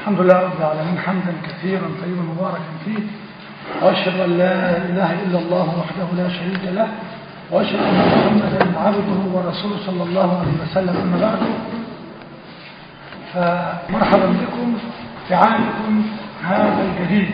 الحمد لله رب العالمين حمدا كثيرا طيبا مباركا فيه واشهد ان لا اله الا الله وحده لا شريك له واشهد ان محمدا عبده ورسوله صلى الله عليه وسلم اما بعد فمرحبا بكم في عامكم هذا الجديد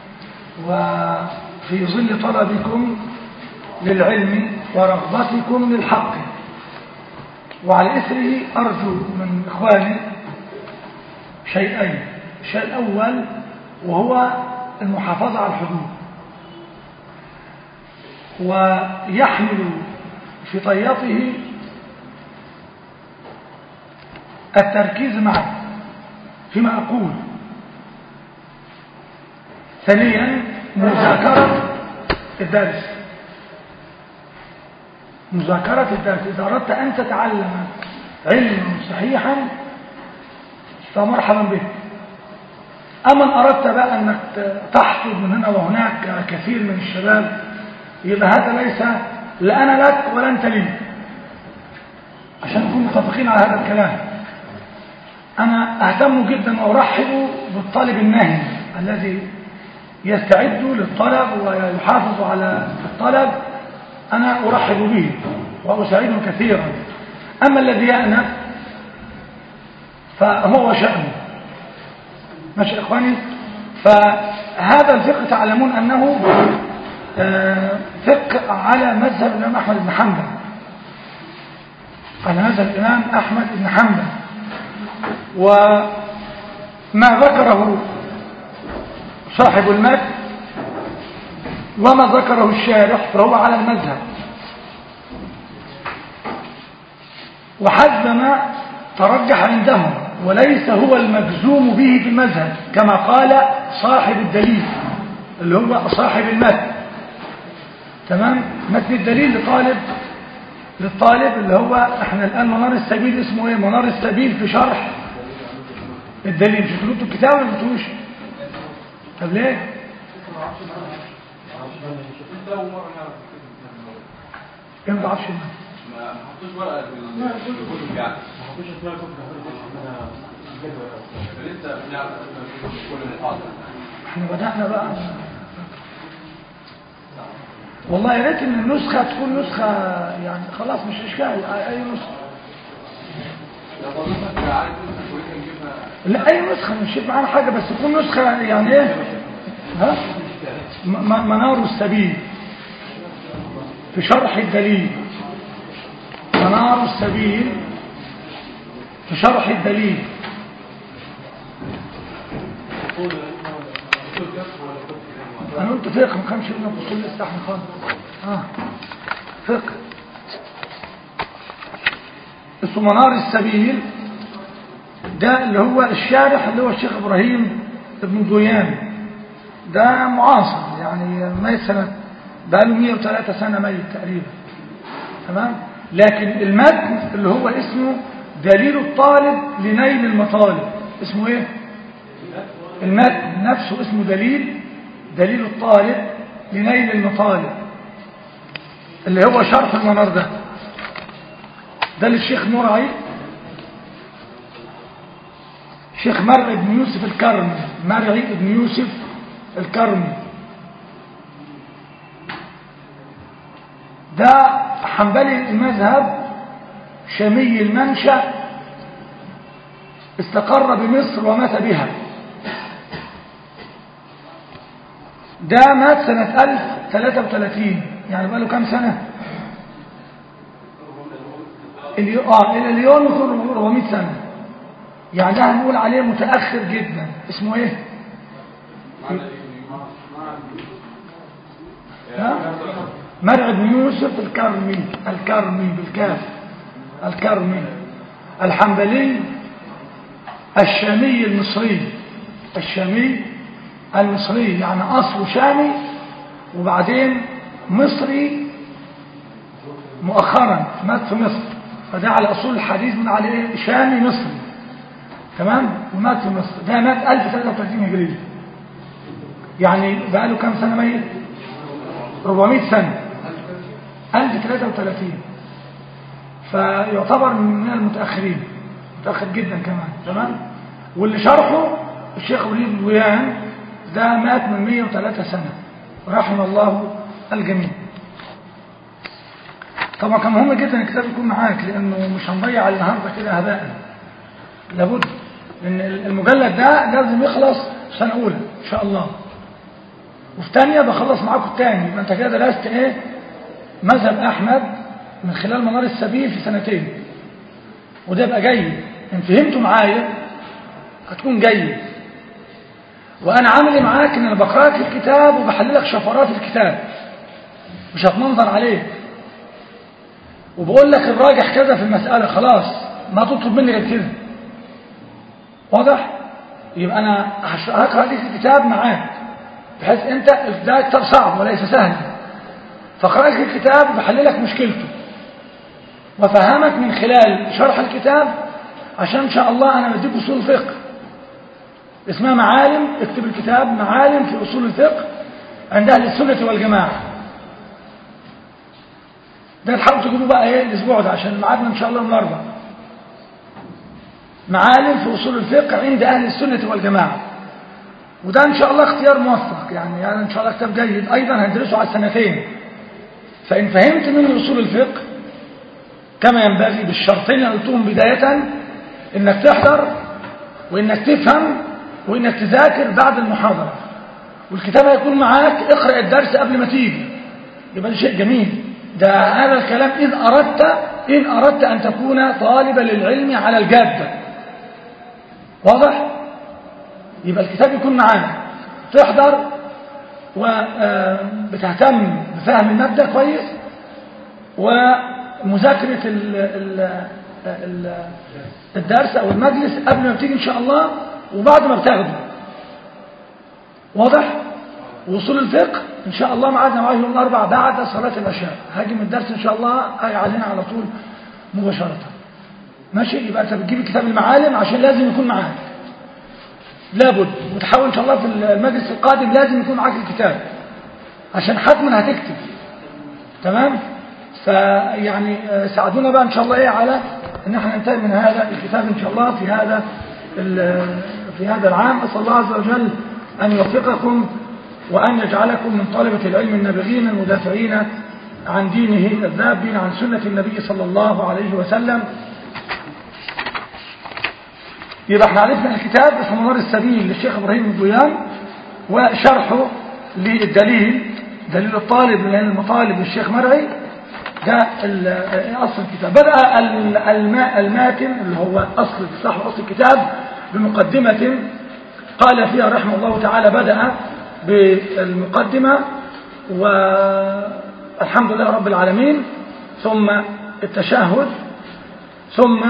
وفي ظل طلبكم للعلم ورغبتكم للحق وعلى إثره أرجو من إخواني شيئين الشيء الأول وهو المحافظة على الحدود ويحمل في طياته التركيز معي فيما أقول ثانيا مذاكرة الدرس مذاكرة الدرس إذا أردت أن تتعلم علما صحيحا فمرحبا بك أما إن أردت بقى أنك تحصد من هنا وهناك كثير من الشباب يبقى هذا ليس لا أنا لك ولا أنت لي عشان نكون متفقين على هذا الكلام أنا أهتم جدا وأرحب بالطالب الناهي الذي يستعد للطلب ويحافظ على الطلب أنا أرحب به وأساعده كثيرا أما الذي يأنف فهو شأنه ماشي إخواني فهذا الفقه تعلمون أنه فقه على مذهب الإمام أحمد بن حنبل على مذهب الإمام أحمد بن حنبل وما ذكره صاحب المد وما ذكره الشارح فهو على المذهب وحسب ما ترجح عندهم وليس هو المجزوم به في المذهب كما قال صاحب الدليل اللي هو صاحب المتن تمام متن الدليل لطالب للطالب اللي هو احنا الان منار السبيل اسمه ايه منار السبيل في شرح الدليل مش كتبتوا الكتاب ولا كتبتوش طب ليه ايه ما تعرفش ما حطوش ورقه في الكتب يعني ما حطوش اسمها كتب اسمها جدول لسه بنعرف كل محاضره احنا بدأنا بقى والله يا ريت ان النسخة تكون نسخة يعني خلاص مش اشكال اي نسخة لو حضرتك عارف لسه كويسه نجيبها لا اي نسخة مش شايف معانا حاجة بس تكون نسخة يعني ايه ها م- م- منار السبيل في شرح الدليل منار السبيل في شرح الدليل انا قلت فقه ما كانش لنا اصول لسه احنا خالص اه فقه اسمه منار السبيل ده اللي هو الشارح اللي هو الشيخ ابراهيم ابن ضيان ده معاصر يعني ميت سنة بقاله 103 سنة ميت تقريبا تمام لكن المتن اللي هو اسمه دليل الطالب لنيل المطالب اسمه ايه المتن نفسه اسمه دليل دليل الطالب لنيل المطالب اللي هو شرح المنار ده ده للشيخ مرعي شيخ مرعي بن يوسف الكرمي مرعي بن يوسف الكرمي ده حنبلي المذهب شامي المنشأ استقر بمصر ومات بها ده مات سنة 1033 يعني بقى له كام سنة اللي اه الى اليوم يكون 400 سنة يعني ده هنقول عليه متأخر جدا اسمه ايه ها مرع بن يوسف الكرمي الكرمي بالكاف الكرمي الحنبلي الشامي المصري الشامي المصري يعني أصله شامي وبعدين مصري مؤخرا مات في مصر فده على أصول الحديث من على إيه؟ شامي مصري تمام ومات في مصر ده مات 1033 هجرية يعني بقى له كام سنة ميت 400 سنة 1033 فيعتبر من المتأخرين متأخر جدا كمان تمام واللي شرحه الشيخ وليد الويان ده مات من 103 سنة رحم الله الجميع طبعا كان مهم جدا الكتاب يكون معاك لانه مش هنضيع النهارده كده هباء لابد ان المجلد ده لازم يخلص سنه اولى ان شاء الله وفي ثانيه بخلص معاكم الثاني يبقى انت كده درست ايه مذهب احمد من خلال منار السبيل في سنتين وده يبقى جيد ان فهمتوا معايا هتكون جيد وانا عامل معاك ان انا بقراك الكتاب وبحللك شفرات الكتاب مش هتمنظر عليك وبقول لك الراجح كذا في المسألة خلاص ما تطلب مني غير كده واضح يبقى انا هقرا لك الكتاب معاك بحيث انت ده كتاب صعب وليس سهل فقرأ لك الكتاب وبحللك مشكلته وفهمك من خلال شرح الكتاب عشان ان شاء الله انا بديك اصول فقه اسمها معالم اكتب الكتاب معالم في اصول الفقه عند اهل السنه والجماعه ده تحاولوا تجيبوه بقى ايه الاسبوع ده عشان ميعادنا ان شاء الله يوم الاربعاء معالم في اصول الفقه عند اهل السنه والجماعه وده ان شاء الله اختيار موفق يعني, يعني ان شاء الله كتاب جيد ايضا هندرسه على السنتين فان فهمت منه اصول الفقه كما ينبغي بالشرطين اللي قلتهم بدايه انك تحضر وانك تفهم وانك تذاكر بعد المحاضره والكتاب هيكون معاك اقرا الدرس قبل ما تيجي يبقى ده شيء جميل ده هذا الكلام إن أردت إن أردت أن تكون طالبا للعلم على الجادة واضح؟ يبقى الكتاب يكون معانا تحضر وبتهتم بفهم المادة كويس ومذاكرة ال ال ال الدرس أو المجلس قبل ما بتيجي إن شاء الله وبعد ما بتاخده واضح؟ وصول الفقه ان شاء الله معادنا معاه يوم الاربعاء بعد صلاه العشاء هاجي من الدرس ان شاء الله هاجي علينا على طول مباشره ماشي يبقى انت بتجيب كتاب المعالم عشان لازم يكون معاك لابد وتحاول ان شاء الله في المجلس القادم لازم يكون معاك الكتاب عشان حتما هتكتب تمام فيعني ساعدونا بقى ان شاء الله ايه على ان احنا ننتهي من هذا الكتاب ان شاء الله في هذا في هذا العام اسال الله عز وجل ان يوفقكم وأن يجعلكم من طلبة العلم النابغين المدافعين عن دينه الذابين عن سنة النبي صلى الله عليه وسلم يبقى احنا عرفنا الكتاب اسمه منار السبيل للشيخ إبراهيم الضيان وشرحه للدليل دليل الطالب من المطالب للشيخ مرعي ده أصل الكتاب بدأ الماء الماتن اللي هو أصل صاحب أصل الكتاب بمقدمة قال فيها رحمه الله تعالى بدأ بالمقدمة والحمد لله رب العالمين ثم التشهد ثم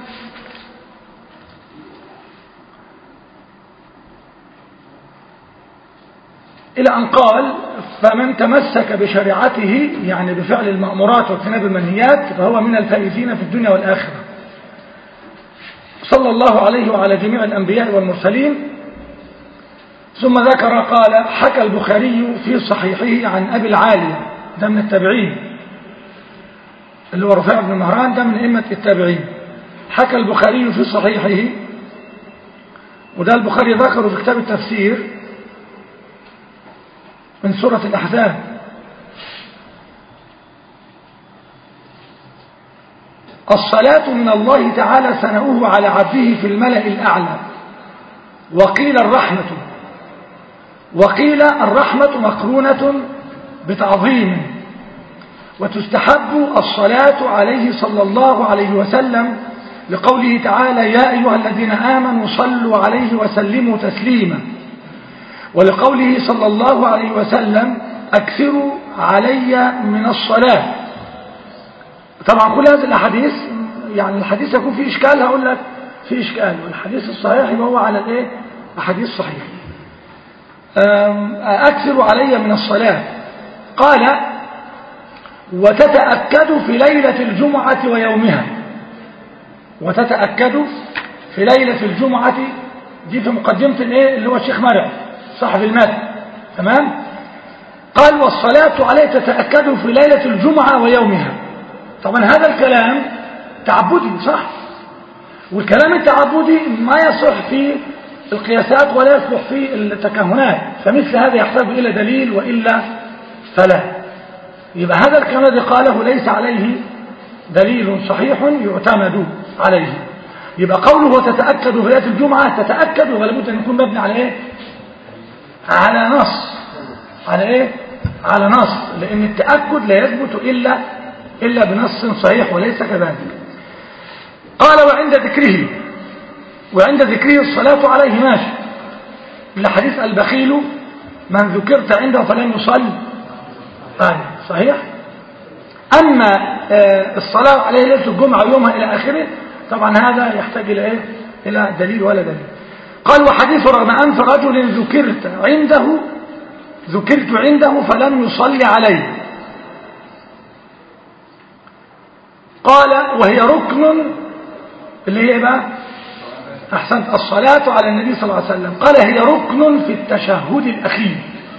إلى أن قال فمن تمسك بشريعته يعني بفعل المأمورات واجتناب المنهيات فهو من الفائزين في الدنيا والآخرة صلى الله عليه وعلى جميع الأنبياء والمرسلين ثم ذكر قال حكى البخاري في صحيحه عن أبي العالية ده من التابعين اللي هو رفاع بن مهران ده من أئمة التابعين حكى البخاري في صحيحه وده البخاري ذكره في كتاب التفسير من سورة الأحزاب الصلاة من الله تعالى ثناؤه على عبده في الملأ الأعلى وقيل الرحمة وقيل الرحمة مقرونة بتعظيم وتستحب الصلاة عليه صلى الله عليه وسلم لقوله تعالى يا أيها الذين آمنوا صلوا عليه وسلموا تسليما ولقوله صلى الله عليه وسلم أكثروا علي من الصلاة طبعا كل هذه الأحاديث يعني الحديث يكون فيه إشكال هقول لك فيه إشكال والحديث الصحيح يبقى هو على الإيه أحاديث صحيح أكثر علي من الصلاة قال وتتأكد في ليلة الجمعة ويومها وتتأكد في ليلة الجمعة دي في مقدمة الايه اللي هو الشيخ مرع صاحب المات تمام قال والصلاة عليه تتأكد في ليلة الجمعة ويومها طبعا هذا الكلام تعبدي صح والكلام التعبدي ما يصح في القياسات ولا يصلح في التكهنات فمثل هذا يحتاج إلى دليل وإلا فلا يبقى هذا الكلام الذي قاله ليس عليه دليل صحيح يعتمد عليه يبقى قوله تتأكد في آيات الجمعة تتأكد ولابد أن يكون مبني على إيه على نص على إيه على نص لأن التأكد لا يثبت إلا إلا بنص صحيح وليس كذلك قال وعند ذكره وعند ذكره الصلاة عليه ماشي لحديث البخيل من ذكرت عنده فلن يصلي آية صحيح أما آه الصلاة عليه ليلة الجمعة ويومها إلى آخره طبعا هذا يحتاج إلى إيه؟ إلى دليل ولا دليل قال وحديث رغم أنف رجل ذكرت عنده ذكرت عنده فلم يصلي عليه قال وهي ركن اللي هي بقى أحسنت الصلاة على النبي صلى الله عليه وسلم قال هي ركن في التشهد الأخير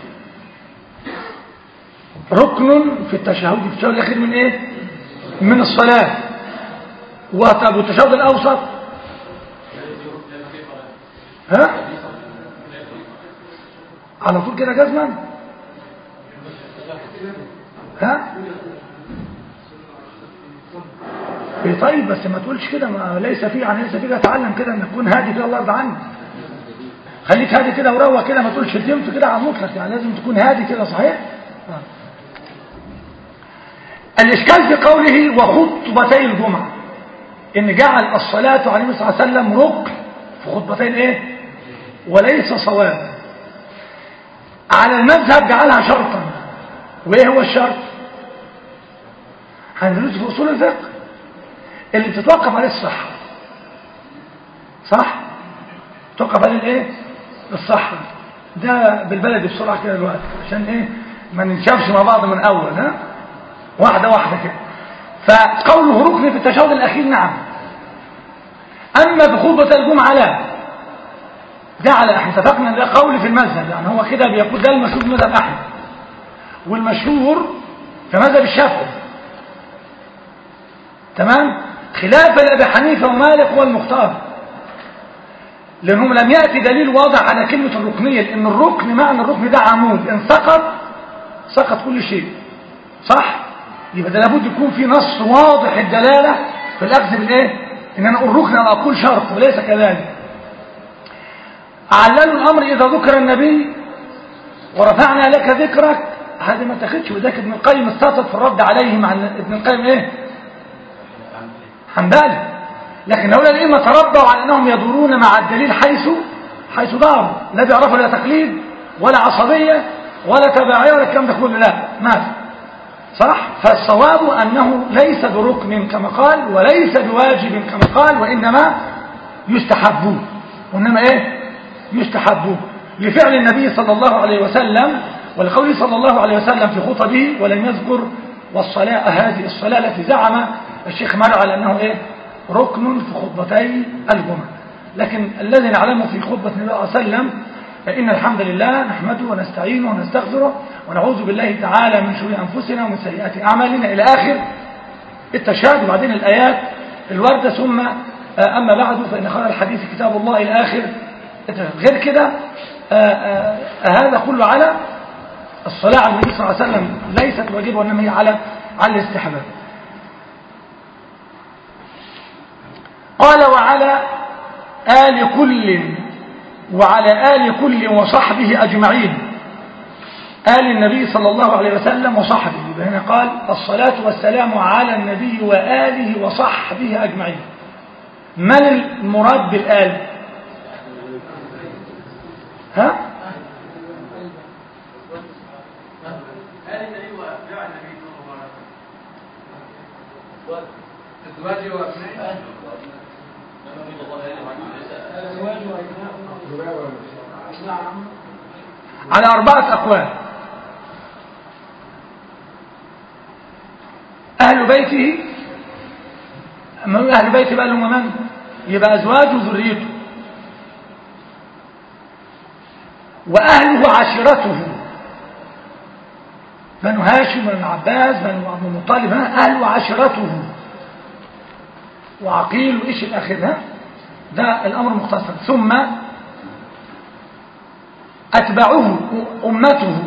ركن في التشهد في التشهد الأخير من إيه من الصلاة وطب التشهد الأوسط ها على طول كده جزما ها إيه طيب بس ما تقولش كده ما ليس فيه يعني ليس فيه اتعلم كده ان تكون هادي كده الله يرضى عنك خليك هادي كده وروق كده ما تقولش الدمت كده على المطلق يعني لازم تكون هادي كده صحيح آه. الاشكال في قوله وخطبتي الجمعه ان جعل الصلاه على النبي صلى الله عليه وسلم ركن في خطبتين ايه وليس صواب على المذهب جعلها شرطا وايه هو الشرط هندرس في اصول الفقه اللي بتتوقف عليه الصحة صح توقف عليه الايه الصحة ده بالبلد بسرعة كده دلوقتي عشان ايه ما ننشافش مع بعض من اول ها واحدة واحدة كده فقوله ركن في التشهد الاخير نعم اما في خطبة الجمعة لا ده على احنا اتفقنا ده قول في المذهب يعني هو كده بيقول ده المشهور في مذهب احمد والمشهور في مذهب الشافعي تمام خلافا لابي حنيفه ومالك والمختار لانهم لم ياتي دليل واضح على كلمه الركنيه لان الركن معنى الركن ده عمود ان سقط سقط كل شيء صح يبقى ده لابد يكون في نص واضح الدلاله في الاخذ بالايه ان انا اقول ركن او اقول شرط وليس كذلك عللوا الامر اذا ذكر النبي ورفعنا لك ذكرك هذا ما تاخدش وذاك ابن القيم استطرد في الرد عليه مع ابن القيم ايه حنبالي لكن هؤلاء الائمه تربوا على انهم يدورون مع الدليل حيث حيث داروا لا بيعرفوا لا تقليد ولا عصبيه ولا تبعيه ولا الكلام ده كله لا ما في صح فالصواب انه ليس بركن كما قال وليس بواجب كما قال وانما يستحبون وانما ايه يستحبون لفعل النبي صلى الله عليه وسلم ولقوله صلى الله عليه وسلم في خطبه ولم يذكر والصلاة هذه الصلاة التي زعم الشيخ مرعى على أنه إيه؟ ركن في خطبتي الجمعة لكن الذي نعلمه في خطبة النبي صلى الله عليه وسلم فإن الحمد لله نحمده ونستعينه ونستغفره ونعوذ بالله تعالى من شرور أنفسنا ومن سيئات أعمالنا إلى آخر التشهد وبعدين الآيات الواردة ثم أما بعد فإن خير الحديث كتاب الله إلى آخر غير كده هذا كله على الصلاة على النبي صلى الله عليه وسلم ليست واجبة وإنما هي على على الاستحباب قال وعلى آل كل وعلى آل كل وصحبه أجمعين آل النبي صلى الله عليه وسلم وصحبه هنا قال الصلاة والسلام على النبي وآله وصحبه أجمعين من المراد بالآل ها ازواجي وابنائي على أربعة أقوال أهل بيته أما أهل بيته بقى لهم من يبقى أزواجه وذريته وأهله عشيرته بنو هاشم بنو عباس بنو عبد المطلب أهله وعشيرته وعقيل وإيش الأخير ده ده الأمر مختصر ثم أتبعه أمته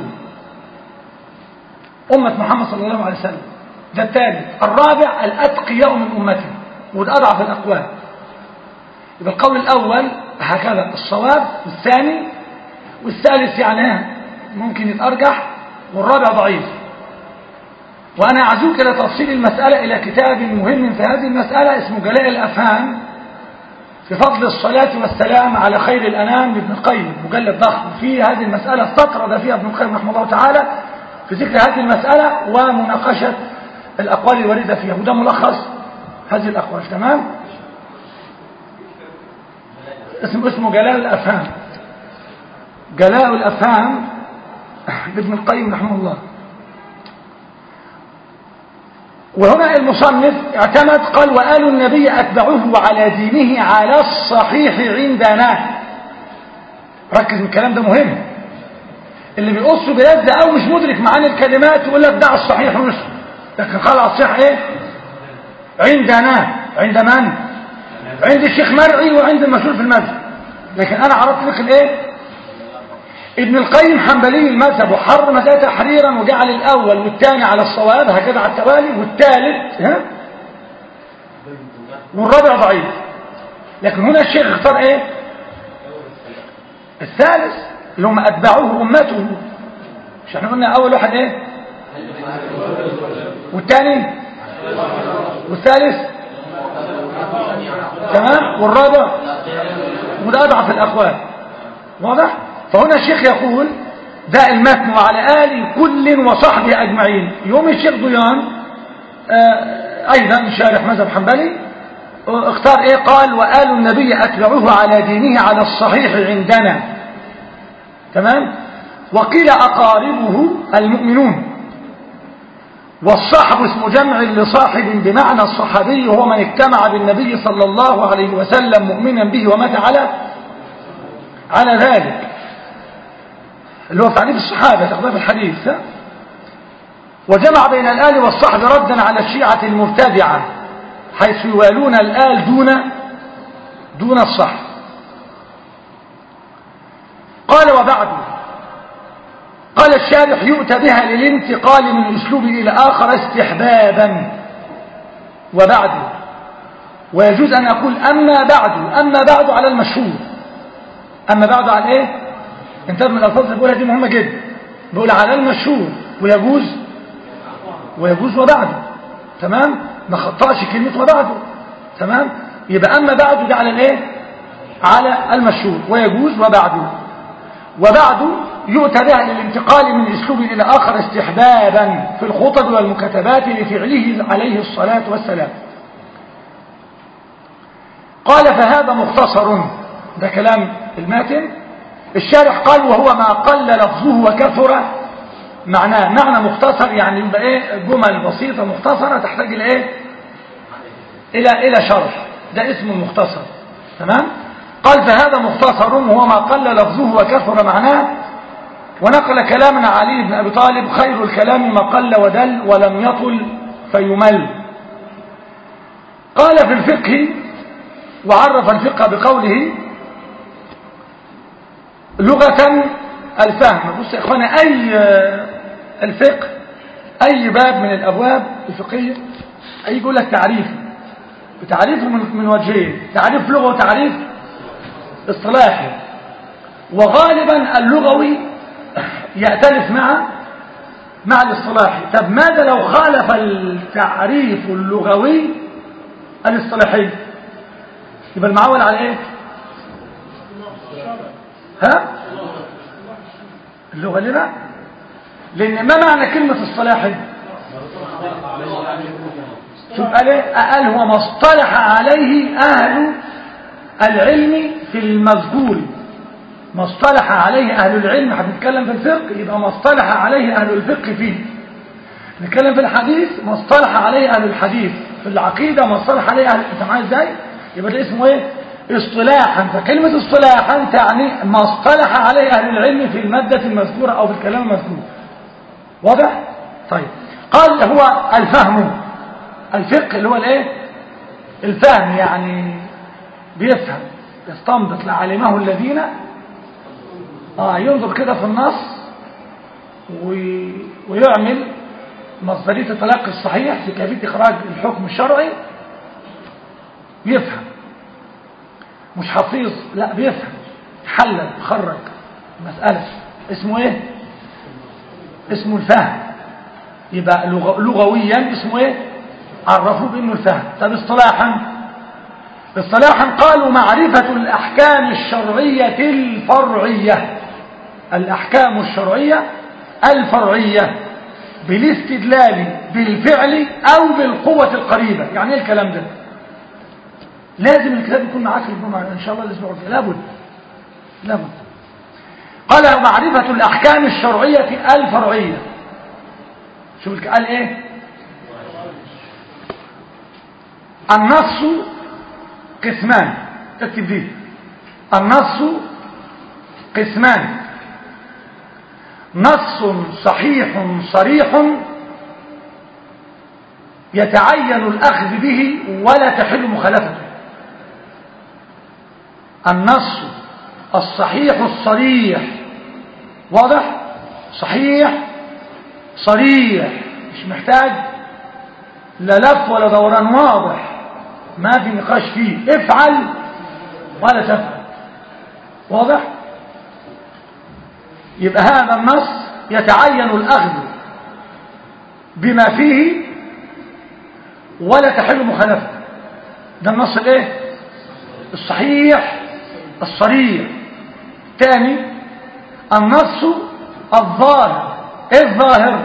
أمة محمد صلى الله عليه وسلم ده الثالث الرابع الأتقياء من أمته وده أضعف الأقوال يبقى القول الأول هكذا الصواب والثاني والثالث يعني ممكن يتأرجح والرابع ضعيف وأنا أعزوك إلى تفصيل المسألة إلى كتاب مهم في هذه المسألة اسمه جلاء الأفهام في فضل الصلاة والسلام على خير الأنام لابن القيم مجلد ضخم في هذه المسألة استطرد فيها ابن القيم رحمه الله تعالى في ذكر هذه المسألة ومناقشة الأقوال الواردة فيها وده ملخص هذه الأقوال تمام اسم اسمه جلاء الأفهام جلاء الأفهام لابن القيم رحمه الله وهنا المصنف اعتمد قال وآل النبي أتبعوه على دينه على الصحيح عندنا ركز من الكلام ده مهم اللي بيقص بلاد أو مش مدرك معاني الكلمات يقول لك ده الصحيح نصف لكن قال على الصحيح ايه عندنا عند من عند الشيخ مرعي وعند المسؤول في المذهب لكن انا عرفت لك الايه ابن القيم حنبلي المذهب وحر مسألة تحريرا وجعل الأول والثاني على الصواب هكذا على التوالي والثالث ها والرابع ضعيف لكن هنا الشيخ اختار ايه الثالث اللي هم أتبعوه أمته مش احنا قلنا أول واحد ايه والثاني والثالث تمام والرابع وده أضعف الأقوال واضح فهنا الشيخ يقول ده المتن وعلى آل كل وصحبه أجمعين يوم الشيخ ضيان آه أيضا شارح مذهب حنبلي اختار ايه قال وآل النبي أتبعوه على دينه على الصحيح عندنا تمام وقيل أقاربه المؤمنون والصحب اسم جمع لصاحب بمعنى الصحابي وهو من اجتمع بالنبي صلى الله عليه وسلم مؤمنا به ومات على على ذلك اللي هو تعريف الصحابة تقدم الحديث ها؟ وجمع بين الآل والصحب ردا على الشيعة المبتدعة حيث يوالون الآل دون دون الصحب قال وبعد قال الشارح يؤتى بها للانتقال من أسلوب إلى آخر استحبابا وبعد ويجوز أن أقول أما بعد أما بعد على المشهور أما بعد على إيه انتبه من الألفاظ اللي بقولها دي مهمة جدا بقول على المشهور ويجوز ويجوز وبعده تمام ما خطأش كلمة وبعده تمام يبقى أما بعده ده على الإيه على المشهور ويجوز وبعده وبعده يؤتى بها للانتقال من اسلوب إلى آخر استحبابا في الخطب والمكتبات لفعله عليه الصلاة والسلام قال فهذا مختصر ده كلام الماتن الشارح قال وهو ما قل لفظه وكثر معناه معنى مختصر يعني يبقى ايه جمل بسيطة مختصرة تحتاج الى ايه الى الى شرح ده اسمه المختصر تمام قال فهذا مختصر وهو ما قل لفظه وكثر معناه ونقل كلامنا علي بن ابي طالب خير الكلام ما قل ودل ولم يطل فيمل قال في الفقه وعرف الفقه بقوله لغة الفهم بص يا اخوانا اي الفقه اي باب من الابواب الفقهية اي يقول لك تعريف بتعريفه من, من وجهين تعريف لغة وتعريف اصطلاحي وغالبا اللغوي يأتلف مع مع الاصطلاحي طب ماذا لو خالف التعريف اللغوي الاصطلاحي يبقى المعول على ايه ها اللغة ليه بقى لان ما معنى كلمة اصطلاحي شوف قال ايه قال هو ما اصطلح عليه اهل العلم في المذكور ما اصطلح عليه اهل العلم هنتكلم في الفقه يبقى ما اصطلح عليه اهل الفقه فيه نتكلم في الحديث ما اصطلح عليه اهل الحديث في العقيدة ما اصطلح عليه اهل انت معايا ازاي يبقى ده اسمه ايه اصطلاحا فكلمة اصطلاحا تعني ما اصطلح عليه أهل العلم في المادة المذكورة أو في الكلام المذكور واضح؟ طيب قال هو الفهم الفقه اللي هو الايه الفهم يعني بيفهم يستنبط لعلمه الذين اه ينظر كده في النص و... ويعمل مصدرية التلقي الصحيح في كيفية إخراج الحكم الشرعي بيفهم مش حفيظ لا بيفهم حلل خرج مسألة اسمه ايه اسمه الفهم يبقى لغ- لغويا اسمه ايه عرفوه بانه الفهم طب اصطلاحا اصطلاحا قالوا معرفة الأحكام الشرعية الفرعية الأحكام الشرعية الفرعية بالاستدلال بالفعل أو بالقوة القريبة يعني ايه الكلام ده لازم الكتاب يكون معاك الجمعة إن شاء الله الأسبوع الجاي لابد لابد قال معرفة الأحكام الشرعية الفرعية شوف الك- قال إيه النص قسمان اكتب دي النص قسمان نص صحيح صريح يتعين الأخذ به ولا تحل مخالفته النص الصحيح الصريح واضح صحيح صريح مش محتاج لا لف ولا دوران واضح ما في نقاش فيه افعل ولا تفعل واضح يبقى هذا النص يتعين الأخذ بما فيه ولا تحل مخالفته ده النص الايه الصحيح الصريح ثاني النص الظاهر ايه الظاهر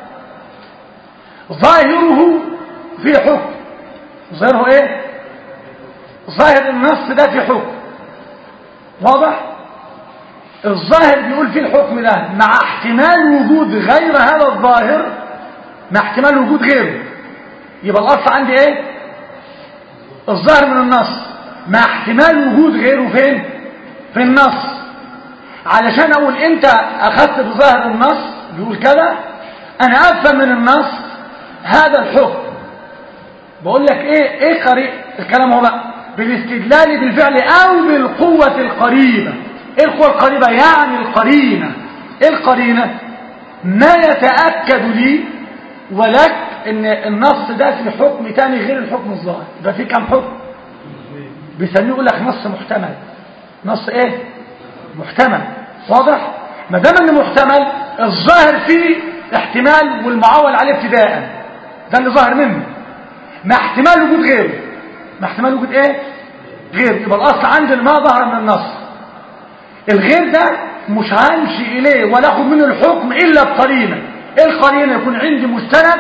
ظاهره في حكم ظاهره ايه ظاهر النص ده في حكم واضح الظاهر بيقول فيه الحكم ده مع احتمال وجود غير هذا الظاهر مع احتمال وجود غيره يبقى الاصل عندي ايه الظاهر من النص مع احتمال وجود غيره فين في النص علشان اقول انت اخذت بظاهر النص بيقول كذا انا افهم من النص هذا الحكم بقول لك ايه ايه قريب الكلام هو بقى بالاستدلال بالفعل او بالقوة القريبة ايه القوة القريبة يعني القرينة ايه القرينة ما يتأكد لي ولك ان النص ده في حكم تاني غير الحكم الظاهر يبقى في كم حكم بيسميه يقول لك نص محتمل نص ايه محتمل واضح ما دام انه محتمل الظاهر فيه احتمال والمعول عليه ابتداء ده اللي ظاهر منه مع احتمال وجود غيره مع احتمال وجود ايه غير يبقى الاصل عندي ما ظهر من النص الغير ده مش هنشي اليه ولا اخد منه الحكم الا بقرينه ايه القرينه يكون عندي مستند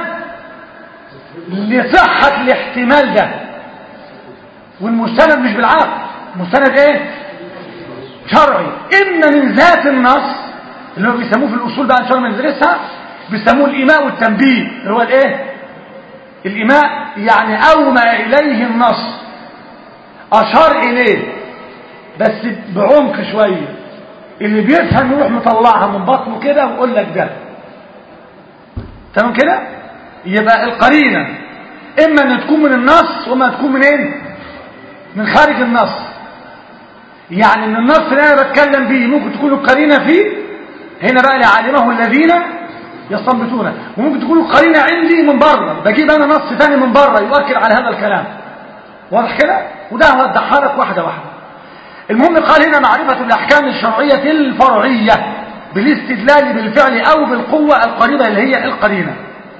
لصحه الاحتمال ده والمستند مش بالعقل مستند ايه شرعي اما من ذات النص اللي هو بيسموه في الاصول بقى ان شاء الله ندرسها بيسموه الايماء والتنبيه اللي هو الايه الإيماء يعني أومى إليه النص أشار إليه بس بعمق شوية اللي بيفهم يروح مطلعها من بطنه كده ويقول لك ده تمام كده يبقى القرينة إما أن تكون من النص وإما تكون منين من خارج النص يعني من النص اللي أنا بتكلم بيه ممكن تكون القرينة فيه هنا بقى لعالمه الذين يستنبطونه وممكن تكون القرينه عندي من بره بجيب انا نص ثاني من بره يؤكد على هذا الكلام واضح كده وده هوضحها لك واحده واحده المهم قال هنا معرفه الاحكام الشرعيه الفرعيه بالاستدلال بالفعل او بالقوه القريبه اللي هي القرينه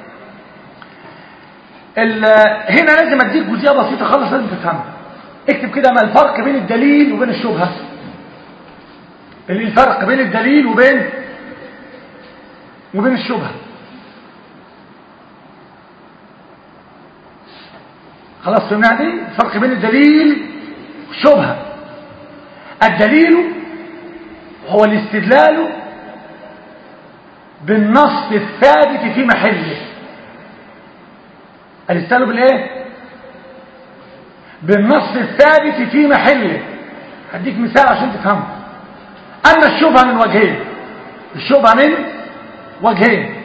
هنا لازم اديك جزئيه بسيطه خالص لازم تفهمها اكتب كده ما الفرق بين الدليل وبين الشبهه الفرق بين الدليل وبين وبين الشبهة خلاص فهمنا دي الفرق بين الدليل والشبهة الدليل هو الاستدلال بالنص الثابت في محله الاستدلال بالايه بالنص الثابت في محله هديك مثال عشان تفهمه اما الشبهه من وجهين الشبهه من وجهين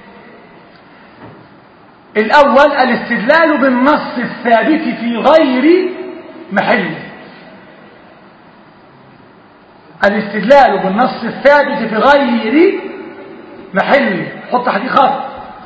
الأول الاستدلال بالنص الثابت في غير محله الاستدلال بالنص الثابت في غير محله حط تحتيه خط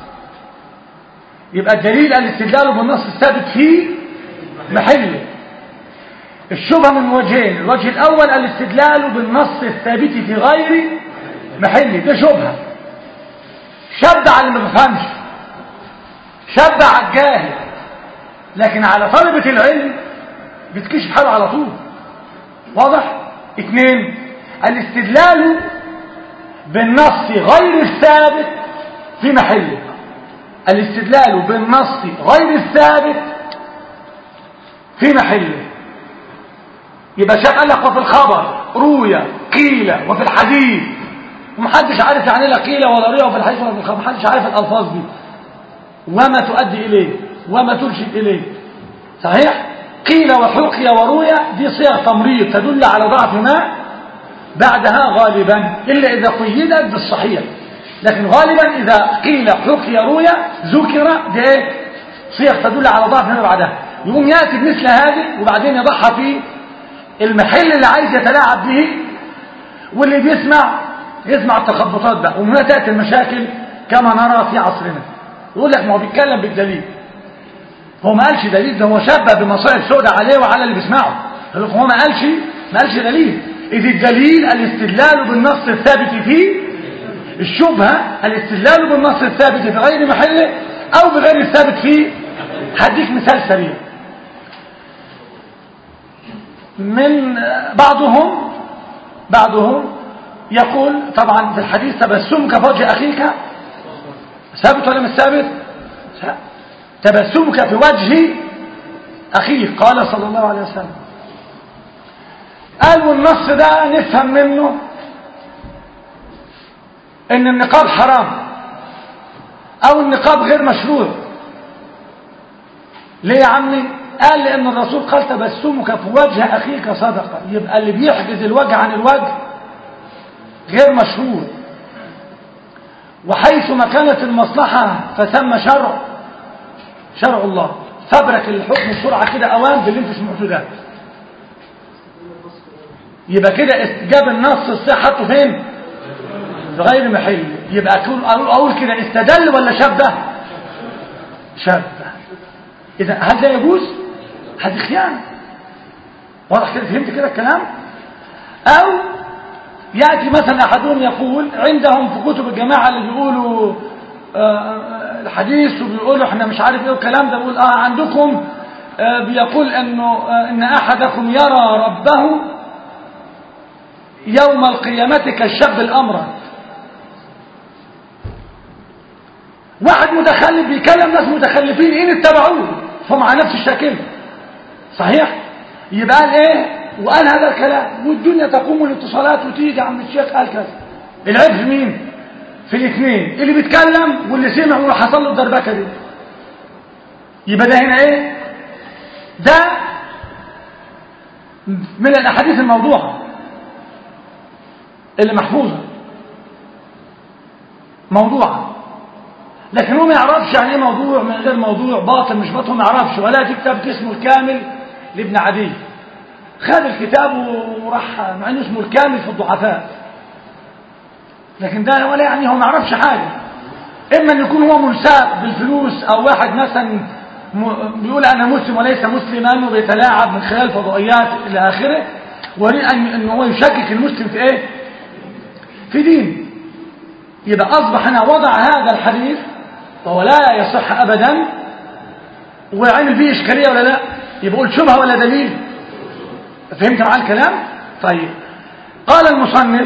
يبقى الدليل الاستدلال بالنص الثابت في محله الشبهة من وجهين الوجه الأول الاستدلال بالنص الثابت في غير محله ده شبهة شد على اللي ما بيفهمش شد على الجاهل لكن على طلبة العلم بتكشف حاله على طول واضح اثنين الاستدلال بالنص غير الثابت في محله الاستدلال بالنص غير الثابت في محله يبقى شاف قال لك وفي الخبر روي قيل وفي الحديث ومحدش عارف يعني لا قيل ولا روي وفي الحديث ولا في الخبر محدش عارف الالفاظ دي وما تؤدي اليه وما ترشد اليه صحيح قيل وحكي وروي دي صيغ تمريض تدل على ضعف ما بعدها غالبا الا اذا قيدت بالصحيح لكن غالبا اذا قيل حكي روي ذكر دي ايه صيغ تدل على ضعف ما بعدها يقوم ياتي بمثل هذه وبعدين يضعها في المحل اللي عايز يتلاعب به واللي بيسمع يسمع التخبطات بقى ومن هنا تأتي المشاكل كما نرى في عصرنا يقول لك ما هو بيتكلم بالدليل هو ما قالش دليل ده هو شبه بمصائب سوداء عليه وعلى اللي بيسمعه يقول لك هو ما قالش ما قالش دليل إذ الدليل الاستدلال بالنص الثابت فيه الشبهة الاستدلال بالنص الثابت في غير محله أو بغير الثابت فيه هديك مثال سريع من بعضهم بعضهم يقول طبعا في الحديث تبسمك في وجه أخيك ثابت ولا مش ثابت تبسمك في وجه أخيك قال صلى الله عليه وسلم قال والنص ده نفهم منه ان النقاب حرام او النقاب غير مشروع ليه يا عمي قال لان الرسول قال تبسمك في وجه اخيك صدقه يبقى اللي بيحجز الوجه عن الوجه غير مشروع وحيث ما كانت المصلحه فثم شرع شرع الله فبرك الحكم بسرعه كده اوان باللي انت سمعته ده يبقى كده جاب النص الصحة حطه فين في غير محل يبقى اقول اقول, أقول كده استدل ولا شبه شبه اذا هل ده يجوز هذه خيانه واضح كده فهمت كده الكلام او ياتي مثلا احدهم يقول عندهم في كتب الجماعه اللي بيقولوا آه الحديث وبيقولوا احنا مش عارف ايه الكلام ده بيقول اه عندكم آه بيقول انه آه ان احدكم يرى ربه يوم القيامة كالشاب الأمرد واحد متخلف بيكلم ناس متخلفين إن اتبعوه فهم على نفس الشكل صحيح يبقى قال ايه وقال هذا الكلام والدنيا تقوم الاتصالات وتيجي عم الشيخ قال كذا العيب في مين في الاثنين اللي بيتكلم واللي سمع واللي حصل له الدربكه دي يبقى ده هنا ايه ده من الاحاديث الموضوعه اللي محفوظة موضوعة لكن هو ما يعرفش يعني ايه موضوع من غير موضوع باطل مش باطل ما يعرفش ولا في كتاب اسمه الكامل لابن عدي خد الكتاب وراح مع انه اسمه الكامل في الضعفاء لكن ده ولا يعني هو ما يعرفش حاجة اما ان يكون هو منساب بالفلوس او واحد مثلا بيقول انا مسلم وليس مسلما وبيتلاعب من خلال فضائيات الى اخره ويريد ان هو يشكك المسلم في ايه في دين يبقى أصبح هنا وضع هذا الحديث وهو لا يصح أبدا وعمل فيه إشكالية ولا لا يبقى قول شبهة ولا دليل فهمت معاه الكلام طيب قال المصنف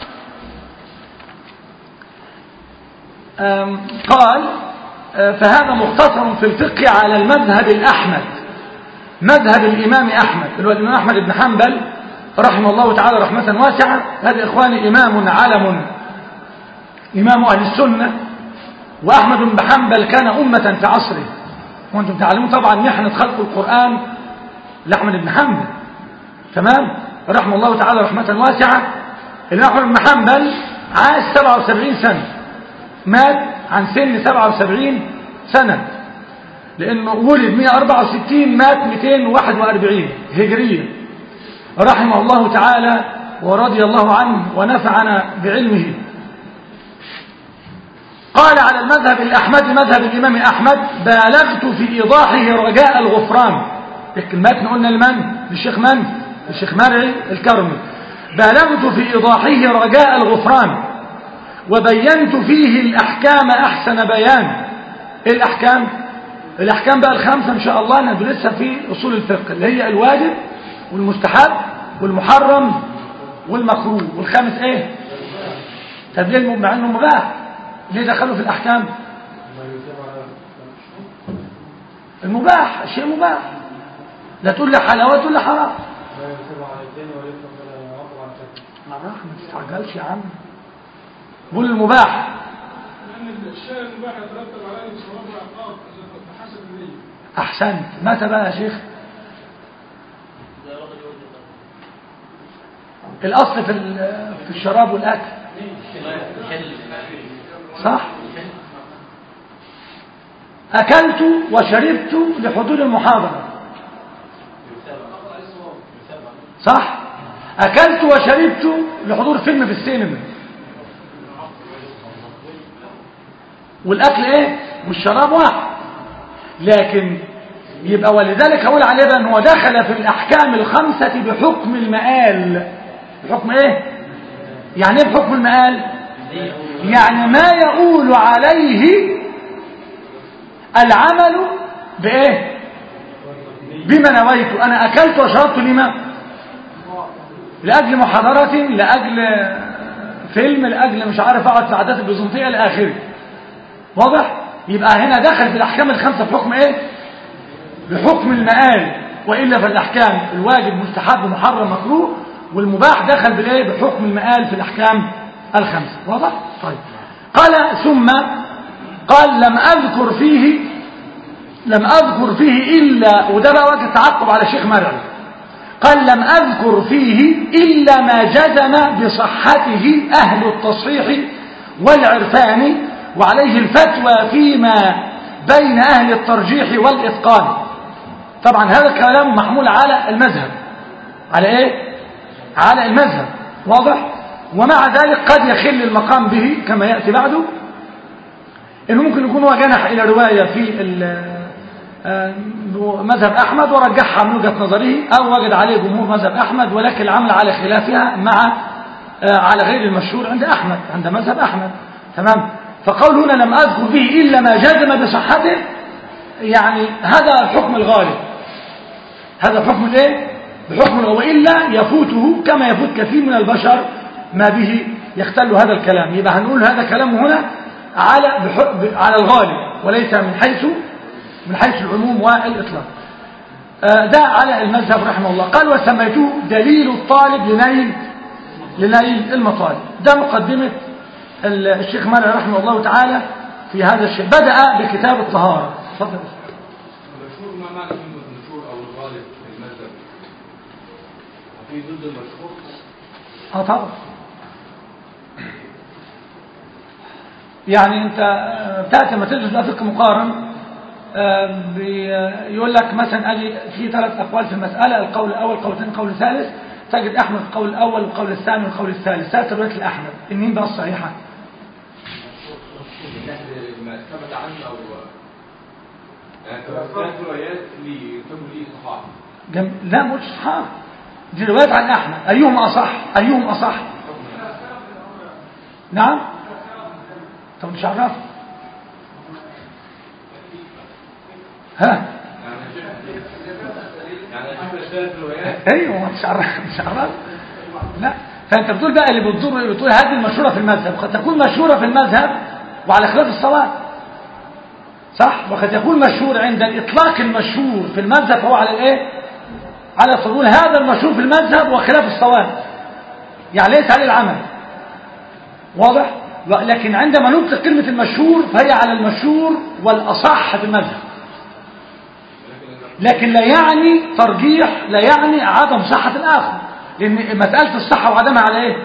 قال فهذا مختصر في الفقه على المذهب الأحمد مذهب الإمام أحمد اللي هو الإمام أحمد بن حنبل رحمه الله تعالى رحمة واسعة هذا إخواني إمام علم إمام أهل السنة وأحمد بن حنبل كان أمة في عصره وأنتم تعلمون طبعا محنة خلق القرآن لأحمد بن حنبل تمام رحمه الله تعالى رحمة واسعة الإمام أحمد بن حنبل عاش 77 سنة مات عن سن 77 سنة لأنه ولد 164 مات 241 هجرية رحمه الله تعالى ورضي الله عنه ونفعنا بعلمه قال على المذهب الأحمد مذهب الإمام أحمد بالغت في إيضاحه رجاء الغفران الكلمات قلنا لمن؟ للشيخ من؟ للشيخ مرعي الكرمي بالغت في إيضاحه رجاء الغفران وبينت فيه الأحكام أحسن بيان إيه الأحكام؟ الأحكام بقى الخمسة إن شاء الله ندرسها في أصول الفقه اللي هي الواجب والمستحب والمحرم والمكروه والخامس إيه؟ تدليل مع إنه مباح ليه دخلوا في الأحكام؟ ما يتم على المباح الشيء مباح لا تقول لي حلاوة تقول لي حرام ما يتم على الثاني ويفهم ولا يعقب عن شكل على الرحمة ما تستعجلش يا عم قول المباح لأن الشيء المباح يترتب عليه ثواب وعقاب حسب النية أحسنت متى بقى يا شيخ الأصل في ال- في الشراب والأكل صح أكلت وشربت لحضور المحاضرة صح أكلت وشربت لحضور فيلم في السينما والأكل إيه والشراب واحد لكن يبقى ولذلك أقول عليه بقى أنه دخل في الأحكام الخمسة بحكم المآل بحكم إيه يعني إيه بحكم المآل يعني ما يقول عليه العمل بإيه بما نويت أنا أكلت وشربت لما لأجل محاضرة لأجل فيلم لأجل مش عارف أقعد في عادات البيزنطية إلى آخره واضح يبقى هنا دخل في الأحكام الخمسة بحكم إيه بحكم المآل وإلا فالأحكام الواجب مستحب محرم مكروه والمباح دخل بالإيه بحكم المآل في الأحكام الخمسة واضح طيب قال ثم قال لم أذكر فيه لم أذكر فيه إلا وده بقى وجه تعقب على الشيخ مرعي قال لم أذكر فيه إلا ما جزم بصحته أهل التصحيح والعرفان وعليه الفتوى فيما بين أهل الترجيح والإتقان طبعا هذا الكلام محمول على المذهب على إيه؟ على المذهب واضح؟ ومع ذلك قد يخل المقام به كما يأتي بعده إنه ممكن يكون هو جنح إلى رواية في ال- آه، مذهب أحمد ورجحها من وجهة نظره أو وجد عليه جمهور مذهب أحمد ولكن العمل على خلافها مع آه، على غير المشهور عند أحمد عند مذهب أحمد تمام فقول هنا لم أذكر به إلا ما جزم بصحته يعني هذا الحكم الغالب هذا حكم الايه بحكم الغالب وإلا يفوته كما يفوت كثير من البشر ما به يختل هذا الكلام يبقى هنقول هذا كلامه هنا على بح- على الغالب وليس من حيث من حيث العموم والإطلاق آه، ده على المذهب رحمه الله قال وسميته دليل الطالب لنيل لنيل المطالب ده مقدمة ال- الشيخ مالك رحمه الله تعالى في هذا الشيء بدأ بكتاب الطهارة تفضل المشهور ما معنى كلمة المشهور أو الغالب في المذهب؟ وفي ضد المشهور اه طبعا يعني انت آه، بتاعت لما تدرس بقى فقه مقارن آه، بي- آه، يقول لك مثلا ادي في ثلاث اقوال في المساله القول الاول القول الثاني القول الثالث تجد احمد القول الاول والقول الثاني والقول الثالث ثلاث روايات لاحمد مين بقى الصحيحه الناس ما ثبت عنه أو يعني ثلاث روايات لي يكتبوا لي صحاح جم... لا مش صحاح دي روايات عن احمد ايهم اصح ايهم اصح نعم طب مش عرف ها يعني شفت يعني شفت الثلاث روايات ايوه مش عرف مش عرف لا فانت بتقول بقى اللي بتضر بتقول هذه المشهوره في المذهب قد تكون مشهوره في المذهب وعلى خلاف الصواب صح وقد يكون مشهور عند الاطلاق المشهور في المذهب هو على الايه على تقول هذا المشهور في المذهب وخلاف الصواب يعني ليس عليه العمل واضح لكن عندما نطلق كلمة المشهور فهي على المشهور والأصح في المذهب لكن لا يعني ترجيح لا يعني عدم صحة الآخر لأن مسألة الصحة وعدمها على إيه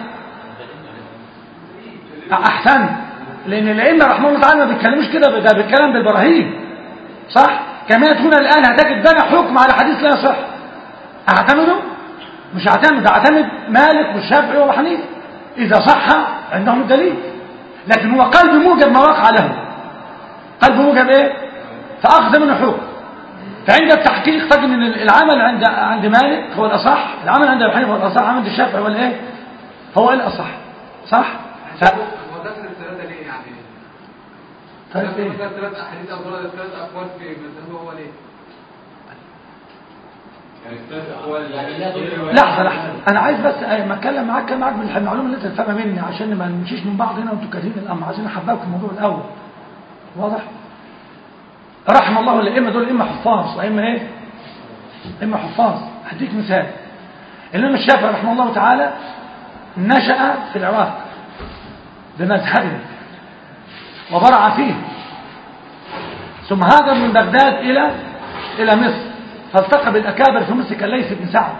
أحسن لأن الأئمة رحمه الله تعالى ما بيتكلموش كده ده بيتكلم بالبراهين صح كما هنا الآن هتجد بنى حكم على حديث لا يصح أعتمده مش هعتمد هعتمد مالك والشافعي وابو حنيفه اذا صح عندهم الدليل لكن هو قلب موجب ما وقع له قلب موجب ايه فاخذ منه حكم فعند التحقيق تجد ان العمل عند عند مالك هو الاصح العمل عند ابو حنيفه هو الاصح عند الشافعي هو الايه هو الاصح صح ف... هو دخل الثلاثة ليه يعني؟ طيب دخل ايه مثلا ثلاث أحاديث أو ثلاث أقوال في مذهبه هو ليه؟ يعني الثلاث اقوال يعني لا غير تدرك. رواية. لحظه لحظه انا عايز بس أي- ما اتكلم معاك كلام معاك بالمعلومه اللي انت تفهمها مني عشان ما نمشيش من بعض هنا وانتوا كارهين الامر عايزين احببكم الموضوع الاول واضح رحم الله الائمه دول ائمه حفاظ ائمه ايه ائمه حفاظ هديك مثال الامام الشافعي رحمه الله تعالى نشا في العراق بمذهبه وبرع فيه ثم هاجر من بغداد الى الى مصر فالتقى بالاكابر في مصر كالليث بن سعد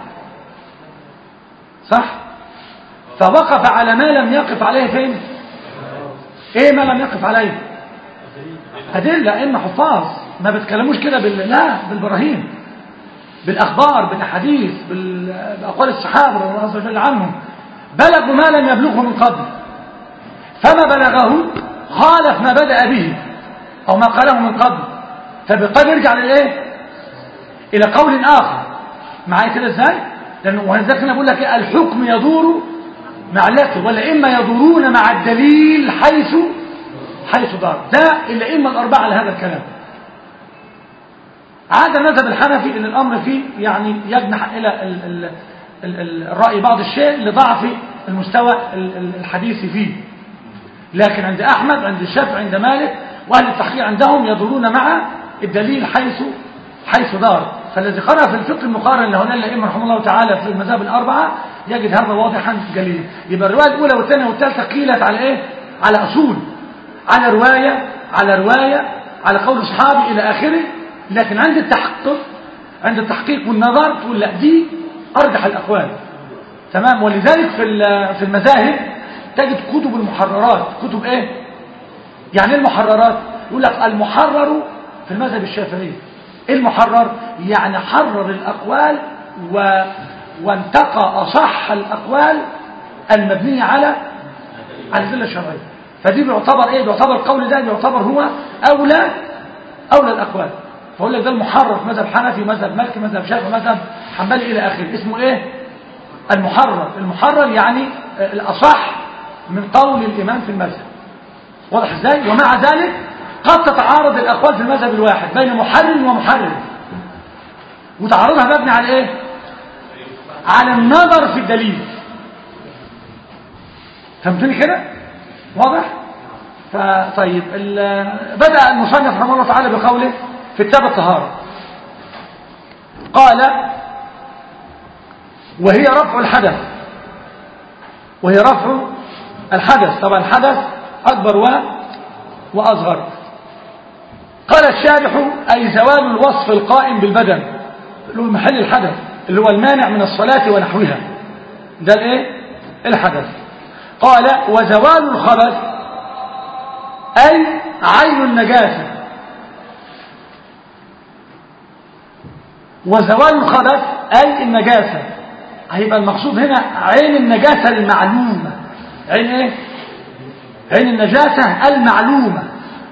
صح فوقف على ما لم يقف عليه فين ايه ما لم يقف عليه ادله اما حفاظ ما بتكلموش كده بال لا بالبراهين بالاخبار بالاحاديث بال- باقوال الصحابه رضي الله عز وجل عنهم بلغوا ما لم يبلغه من قبل فما بلغه خالف ما بدأ به أو ما قاله من قبل فبقد يرجع للإيه إلى قول آخر معايا كده إزاي لأنه وهذا أنا بقول لك إيه؟ الحكم يدور مع التي والأئمة يدورون مع الدليل حيث حيث دار ده الأئمة الأربعة لهذا الكلام عاد المذهب الحنفي ان الامر فيه يعني يجنح الى ال ال ال ال الراي بعض الشيء لضعف المستوى ال- ال- الحديثي فيه لكن عند احمد عند الشافعي عند مالك واهل التحقيق عندهم يدورون مع الدليل حيث حيث دار فالذي قرأ في الفقه المقارن لهؤلاء الائمه رحمه الله تعالى في المذاهب الاربعه يجد هذا واضحا جليا يبقى الروايه الاولى والثانيه والثالثه قيلت على ايه على اصول على روايه على روايه على قول اصحابي الى اخره لكن عند التحقق عند التحقيق والنظر تقول لا دي ارجح الاقوال تمام ولذلك في ال- في المذاهب تجد كتب المحررات كتب ايه يعني ايه المحررات يقول لك المحرر في المذهب الشافعي ايه المحرر يعني حرر الاقوال و وانتقى اصح الاقوال المبنيه على على الادله الشرعيه فدي بيعتبر ايه بيعتبر القول ده بيعتبر هو اولى اولى الاقوال فاقول لك ده المحرر في مذهب حنفي مذهب مالكي مذهب شافعي مذهب حنبلي الى اخره اسمه ايه المحرر المحرر يعني آه، الاصح من قول الامام في المذهب واضح ازاي ومع ذلك قد تتعارض الاقوال في المذهب الواحد بين محرر ومحرر وتعارضها مبني على ايه على النظر في الدليل فهمتني كده واضح فطيب ال- بدأ المصنف رحمه الله تعالى بقوله في كتاب الطهارة قال وهي رفع الحدث وهي رفع الحدث طبعا الحدث أكبر و وأصغر قال الشارح أي زوال الوصف القائم بالبدن اللي هو محل الحدث اللي هو المانع من الصلاة ونحوها ده الايه الحدث قال وزوال الخبث أي عين النجاسة وزوال الخبث أي النجاسة هيبقى المقصود هنا عين النجاسة المعلومة عين ايه عين النجاسة المعلومة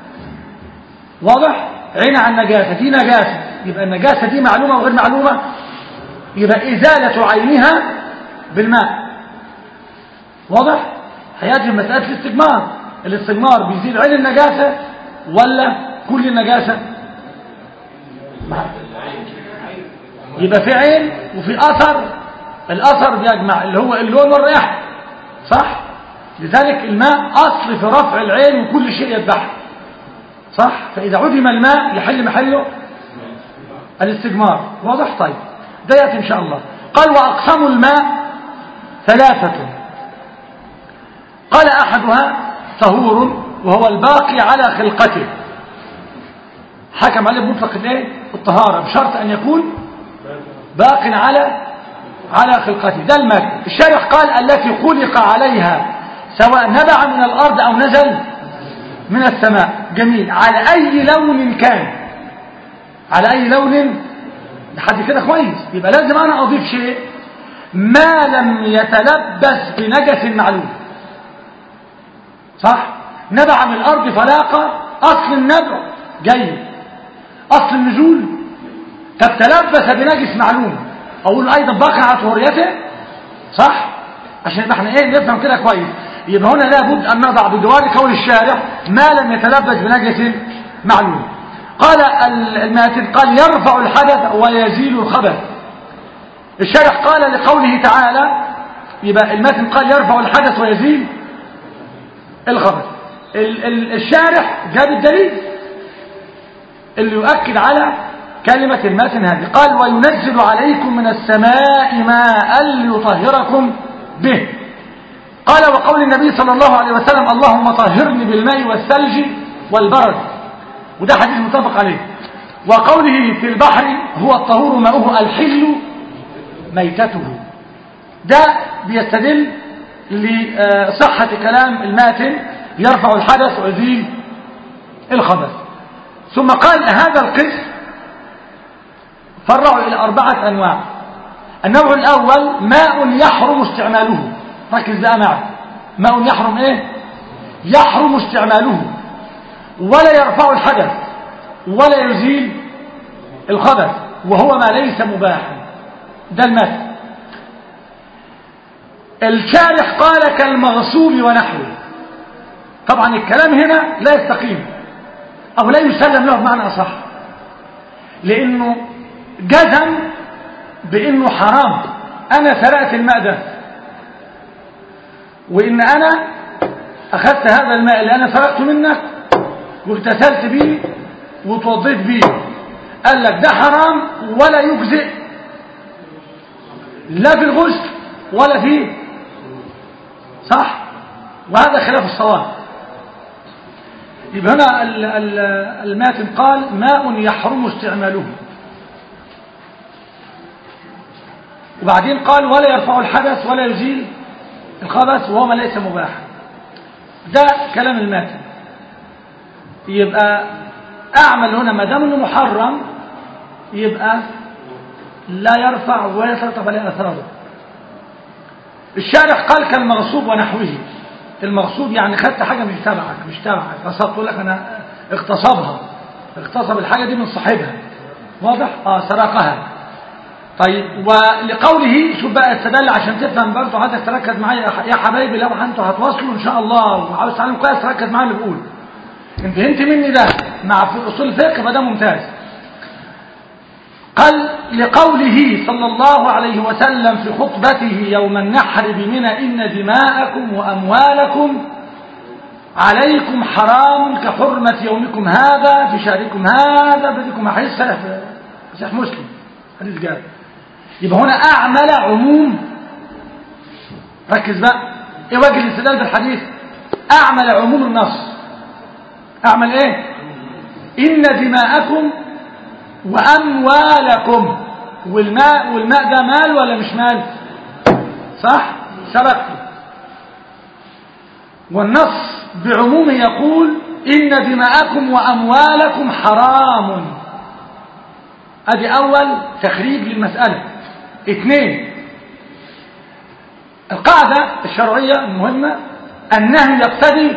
واضح عين عن النجاسة دي نجاسة يبقى النجاسة دي معلومة وغير معلومة يبقى إزالة عينها بالماء واضح هيجب مسألة الاستجمار الاستجمار بيزيل عين النجاسة ولا كل النجاسة مع- يبقى في عين وفي أثر الأثر بيجمع اللي هو اللون والريحة صح لذلك الماء أصل في رفع العين وكل شيء يتبعه صح فإذا عدم الماء يحل محله الاستجمار واضح طيب ده يأتي إن شاء الله قال وأقسام الماء ثلاثة قال أحدها طهور وهو الباقي على خلقته حكم عليه بمطلق الايه الطهارة بشرط أن يكون باق على على خلقته ده الماء الشارح قال التي خلق عليها سواء نبع من الأرض أو نزل من السماء جميل على أي لون كان على أي لون لحد كده كويس يبقى لازم أنا أضيف شيء ما لم يتلبس بنجس معلوم صح نبع من الأرض فلاقة أصل النبع جيد أصل النزول قد تلبس بنجس معلوم أقول أيضا بقى على طهوريته صح عشان يبقى احنا ايه نفهم كده كويس يبقى هنا لابد أن نضع بجوار قول الشارع ما لم يتلبس بنجس معلوم قال الماتن قال يرفع الحدث ويزيل الخبث الشارح قال لقوله تعالى يبقى الماتن قال يرفع الحدث ويزيل الخبث ال ال الشارح جاب الدليل اللي يؤكد على كلمة الماتن هذه قال وينزل عليكم من السماء ماء ليطهركم به قال وقول النبي صلى الله عليه وسلم اللهم طهرني بالماء والثلج والبرد وده حديث متفق عليه وقوله في البحر هو الطهور ماؤه الحل ميتته ده بيستدل لصحة كلام الماتن يرفع الحدث ويزيل الخبث ثم قال هذا القسم فرعوا إلى أربعة أنواع النوع الأول ماء يحرم استعماله ركز بقى معي ماء يحرم إيه يحرم استعماله ولا يرفع الحدث ولا يزيل الخبث وهو ما ليس مباحا ده الماء الشارح قال كالمغصوب ونحوه طبعا الكلام هنا لا يستقيم أو لا يسلم له بمعنى أصح لأنه جزم بأنه حرام أنا سرقت الماء ده وإن أنا أخذت هذا الماء اللي أنا سرقته منك واغتسلت به وتوضيت به قال لك ده حرام ولا يجزئ لا في الغسل ولا في صح وهذا خلاف الصواب يبقى هنا الماتن قال ماء يحرم استعماله وبعدين قال ولا يرفع الحدث ولا يزيل الخبث وهو ما ليس مباحا ده كلام الماتن يبقى اعمل هنا ما دام انه محرم يبقى لا يرفع ولا يترتب عليه اثاره الشارح قال كالمغصوب ونحوه المغصوب يعني خدت حاجه مش تبعك مش تبعك غصبت لك انا اغتصبها اغتصب الحاجه دي من صاحبها واضح اه سرقها طيب ولقوله شوف بقى استدل عشان تفهم برضه عايزك تركز معايا يا حبايبي لو انتوا هتواصلوا ان شاء الله وعاوز تعلم كويس تركز معايا اللي بقول ان فهمت مني ده مع اصول الفقه فده ممتاز قال لقوله صلى الله عليه وسلم في خطبته يوم النحر بمنى إن دماءكم وأموالكم عليكم حرام كحرمة يومكم هذا في شهركم هذا بدكم حديث صحيح مسلم حديث جاب يبقى هنا أعمل عموم ركز بقى ايه وجه الاستدلال بالحديث أعمل عموم النص أعمل ايه إن دماءكم وأموالكم والماء والماء ده مال ولا مش مال صح سبقته والنص بعمومه يقول إن دماءكم وأموالكم حرام ادي أول تخريج للمسألة اثنين القاعدة الشرعية المهمة النهي يقتضي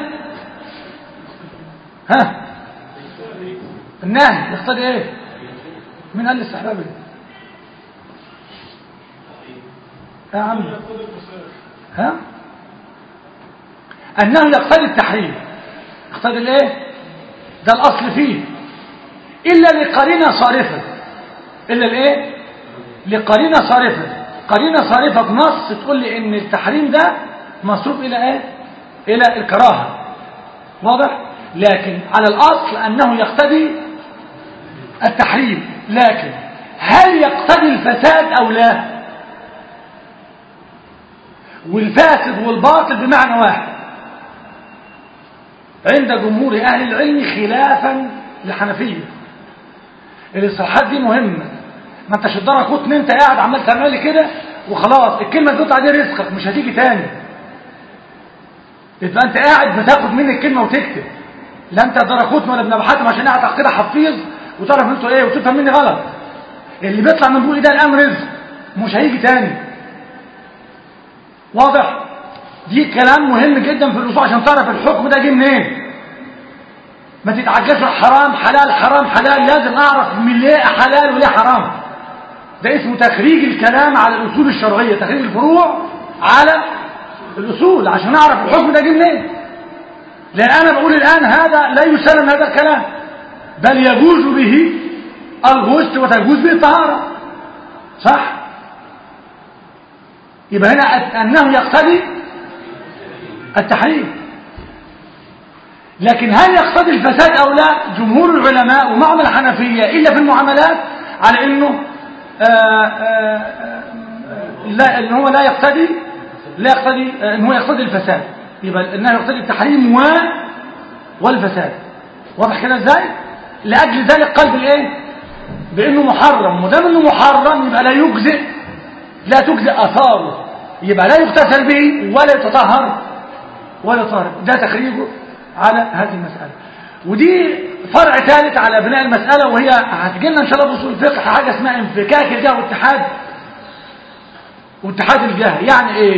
ها النهي يقتضي ايه من قال الاستحباب يا عم ها النهي يقتضي التحريم يقتضي الايه ده الاصل فيه الا لقرينه صارفه الا لايه لقرينه صارفه قرينه صارفه بنص تقول لي ان التحريم ده مصروف الى ايه الى الكراهه واضح لكن على الاصل انه يقتضي التحريم لكن هل يقتضي الفساد او لا والفاسد والباطل بمعنى واحد عند جمهور اهل العلم خلافا للحنفيه الاصلاحات دي مهمه ما انتش الدرجه كنت انت قاعد عمال تعمل لي كده وخلاص الكلمه اللي قلت عليها رزقك مش هتيجي تاني يبقى انت قاعد بتاخد مني الكلمه وتكتب لا انت دركوت ولا ابن ابو حاتم عشان قاعد كده حفيظ وتعرف انتوا ايه وتفهم مني غلط اللي بيطلع من بوقي ده الان رزق مش هيجي تاني واضح دي كلام مهم جدا في الاصول عشان تعرف الحكم ده جه منين ما تتعجبش حرام حلال حرام حلال لازم اعرف من ليه حلال وليه حرام ده اسمه تخريج الكلام على الاصول الشرعيه تخريج الفروع على الاصول عشان اعرف الحكم ده جه منين لان انا بقول الان هذا لا يسلم هذا الكلام بل يجوز به الغسل وتجوز به الطهاره صح يبقى هنا انه يقتضي التحريم لكن هل يقتضي الفساد او لا جمهور العلماء ومعهم الحنفيه الا في المعاملات على انه آآ آآ لا ان هو لا يقتضي لا يقتضي ان هو يقتضي الفساد يبقى انه يقتضي التحريم و والفساد واضح كده ازاي لاجل ذلك قال بالايه بانه محرم ودام انه محرم يبقى لا يجزئ لا تجزئ اثاره يبقى لا يغتسل به ولا يتطهر ولا يطهر ده تخريجه على هذه المساله ودي فرع ثالث على بناء المساله وهي هتجي لنا ان شاء الله في اصول الفقه حاجه اسمها انفكاك الجهه واتحاد واتحاد الجهه يعني ايه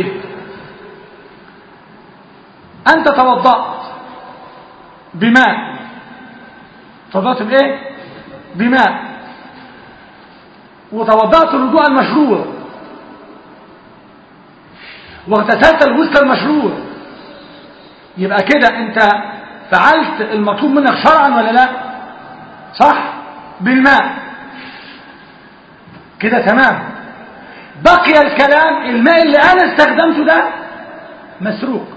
انت توضأت بماء توضأت بايه بماء وتوضأت الوضوء المشروع واغتسلت الغسل المشروع يبقى كده انت فعلت المطلوب منك شرعا ولا لا صح بالماء كده تمام بقي الكلام الماء اللي انا استخدمته ده مسروق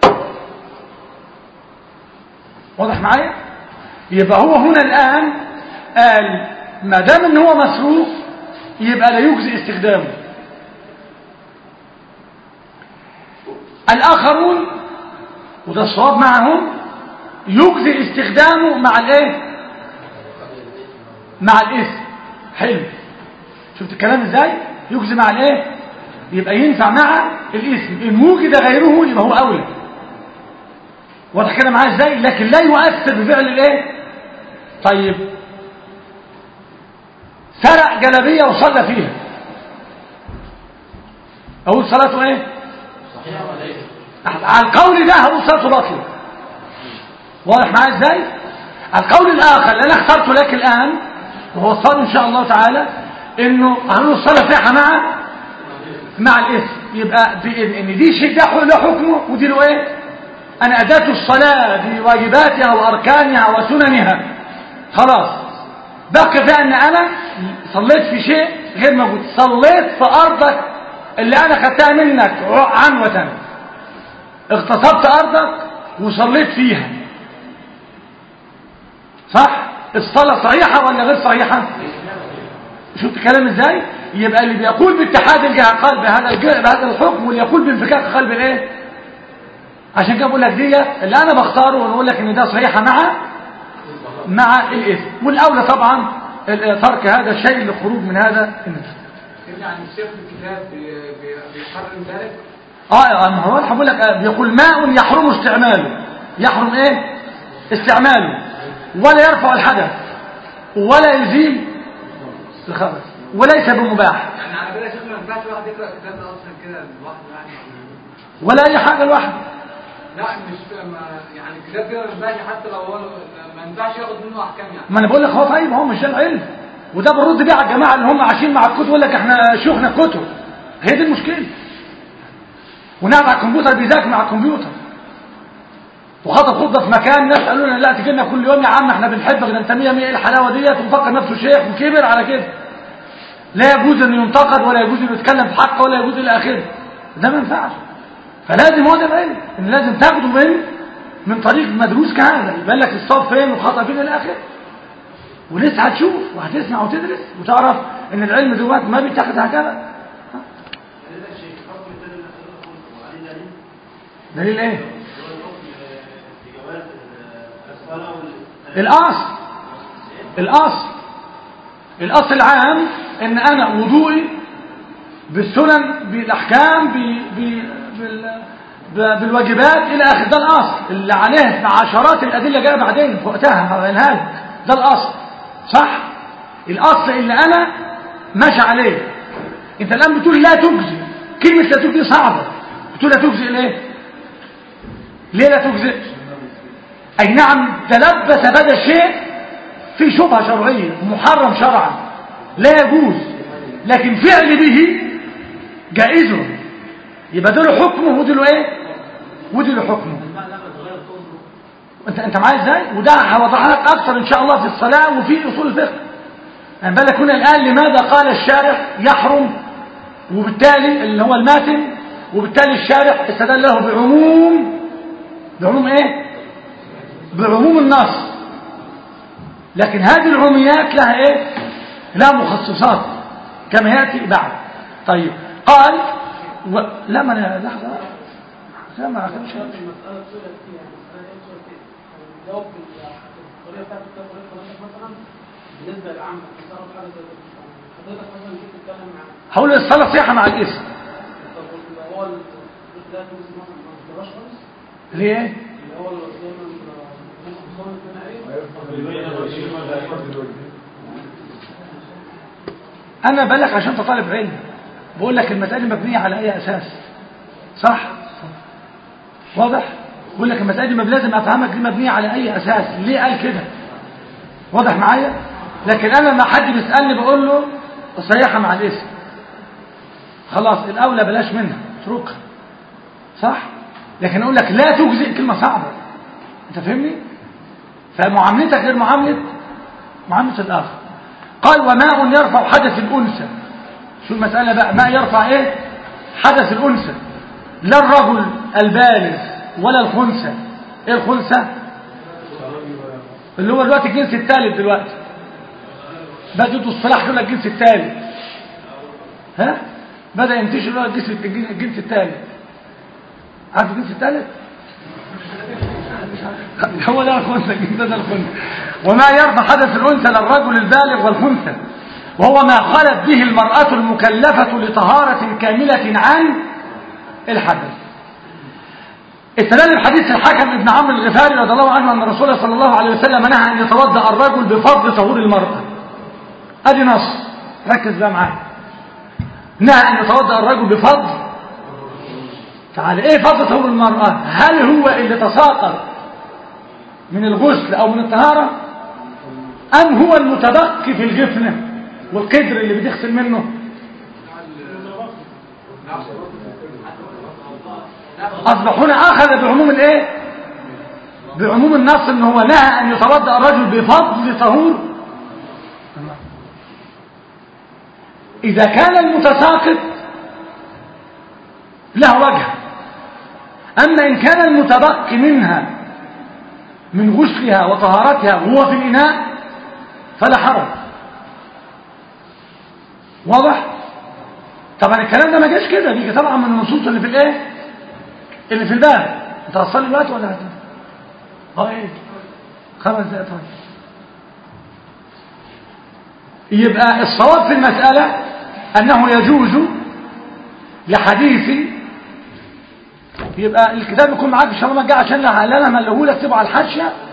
واضح معايا يبقى هو هنا الان قال ما دام ان هو مسروق يبقى لا يجزي استخدامه الاخرون وده الصواب معهم يجزي استخدامه مع الايه مع الاسم حلو شفت الكلام ازاي يجزي مع الايه يبقى ينفع مع الاسم ان وجد غيره يبقى هو اولى واضح كده معاه ازاي لكن لا يؤثر بفعل الايه طيب سرق جلبيه وصلى فيها اقول صلاته ايه على القول ده هقول صلاته باطله واضح معايا ازاي القول الاخر اللي انا اخترته لك الان وهو الصواب ان شاء الله تعالى انه هنقول الصلاه صحيحه مع مع الاسم يبقى ان دي شيء ده له حكمه ودي له ايه انا اداه الصلاه بواجباتها واركانها وسننها خلاص بقي بقى ان انا صليت في شيء غير موجود صليت في ارضك اللي انا خدتها منك عنوه اغتصبت ارضك وصليت فيها صح الصلاة صحيحة ولا غير صحيحة شفت كلام ازاي يبقى اللي بيقول باتحاد الجهة قال بهذا بهذا الحكم واللي يقول بانفكاك قلب الايه عشان كده بقول لك دي اللي انا بختاره ونقول لك ان ده صحيحة مع مع الاثم والاولى طبعا ترك هذا الشيء للخروج من هذا النفس يعني الشيخ في الكتاب بي- بي- بيحرم ذلك اه ما هو انا بقول لك آه، بيقول ماء يحرم استعماله يحرم ايه استعماله ولا يرفع الحدث ولا يزيل الخبث وليس بمباح يعني على كده يا شيخ ما ينفعش واحد يقرا الكتاب ده اصلا كده لوحده يعني ولا اي حاجه لوحده لا مش ما يعني الكتاب كده ما ينفعش حتى لو هو ما ينفعش ياخد منه احكام يعني ما انا بقول لك هو طيب هو مش ده العلم وده بنرد بيه على الجماعه اللي هم عايشين مع الكتب يقول لك احنا شيوخنا الكتب هي دي المشكله ونقعد على الكمبيوتر بيذاكر مع الكمبيوتر وخطب خطبه في مكان ناس قالوا لنا لا تجي لنا كل يوم يا عم احنا بنحبك ده انت 100 100 ايه الحلاوه ديت ومفكر نفسه شيخ وكبر على كده لا يجوز ان ينتقد ولا يجوز انه يتكلم في حقه ولا يجوز الى اخره ده ما ينفعش فلازم هو ده العلم ان لازم تاخده من من طريق مدروس كهذا يبان لك الصواب فين والخطا فين الى اخره ولسه هتشوف وهتسمع وتدرس وتعرف ان العلم دلوقتي ما بيتاخد هكذا دليل ايه الاصل الاصل الاصل العام ان انا وضوئي بالسنن بالاحكام ب... ب... بال... ب- بالواجبات الى اخره ده الاصل اللي عليه عشرات الادله جايه بعدين في وقتها هبينها لك ده الاصل صح الاصل اللي انا ماشي عليه انت الان بتقول لا تجزي كلمه لا تجزي صعبه قلت له لا تجزئ ليه ليه لا تجزئ اي نعم تلبس بهذا الشيء في شبهه شرعيه محرم شرعا لا يجوز لكن فعل به جائز يبقى ده له حكمه ودي له ايه ودي له حكمه انت انت معايا ازاي وده هوضح لك اكتر ان شاء الله في الصلاه وفي اصول الفقه يعني بالك هنا الان لماذا قال الشارع يحرم وبالتالي اللي هو الماتن وبالتالي الشارع استدل له بعموم بعموم ايه بعموم النص لكن هذه العموميات لها ايه لها مخصصات كما ياتي بعد طيب قال و... لا ما انا لحظه لا ما أخذش. المسألة سئلت فيها مسألة ايه سئلت فيها جاوب بالطريقة بتاعت الكتاب طريقة حضرتك مثلا بالنسبة للعامة تصرف حاجة زي كده حضرتك مثلا جيت تتكلم مع هقول الصلاه صحه مع الاسم طب اللي هو ال- ده تونس مثلا ما بتبقاش خالص ليه اللي هو اللي دايما الناس بتصنف منها ايه انا بالك عشان تطالب علم بقول لك المسألة مبنية على اي اساس صح واضح بقول لك المسألة دي مب- لازم افهمك دي مبنية على اي اساس ليه قال كده واضح معايا لكن انا لما حد بيسألني بقول له الصيحة مع الاسم خلاص الاولى بلاش منها اتركها صح لكن اقول لك لا تجزئ كلمة صعبة انت فاهمني فمعاملتك غير معاملة معاملة الاخر قال وماء يرفع حدث الانثى شو المسألة بقى ما يرفع ايه حدث الانثى لا الرجل البالغ ولا الخنثى ايه الخنثى اللي هو دلوقتي الجنس الثالث دلوقتي بدأوا الصلاح يقول لك الجنس الثالث ها بدأ ينتشر اللي هو الجنس الجنس الثالث عارف الجنس الثالث هو ده الخنثى الجنس ده الخنثى وما يرفع حدث الانثى للرجل البالغ والخنثى وهو ما خلت به المرأة المكلفة لطهارة كاملة عن الحدث استدل الحديث الحكم ابن عمرو الغفاري رضي الله عنه ان الرسول صلى الله عليه وسلم نهى ان يتوضا الرجل بفضل طهور المراه ادي نص ركز بقى معايا نهى ان يتوضا الرجل بفضل تعال ايه فضل طهور المراه هل هو اللي تساقط من الغسل او من الطهاره ام هو المتبقي في الجفنه والقدر اللي بتغسل منه اصبح هنا اخذ بعموم الايه بعموم النص ان هو نهى ان يتوضا الرجل بفضل طهور اذا كان المتساقط له وجه اما ان كان المتبقي منها من غسلها وطهارتها وهو في الاناء فلا حرج واضح طبعا الكلام ده ما جاش كده بيجي طبعا من النصوص اللي في الايه اللي في الباب انت هتصلي دلوقتي ولا هت اه ايه خمس دقايق طيب يبقى الصواب في المسألة أنه يجوز لحديث يبقى الكتاب يكون معاك إن شاء الله ما جاء عشان لا لا انا ملهولك تبقى على الحاشية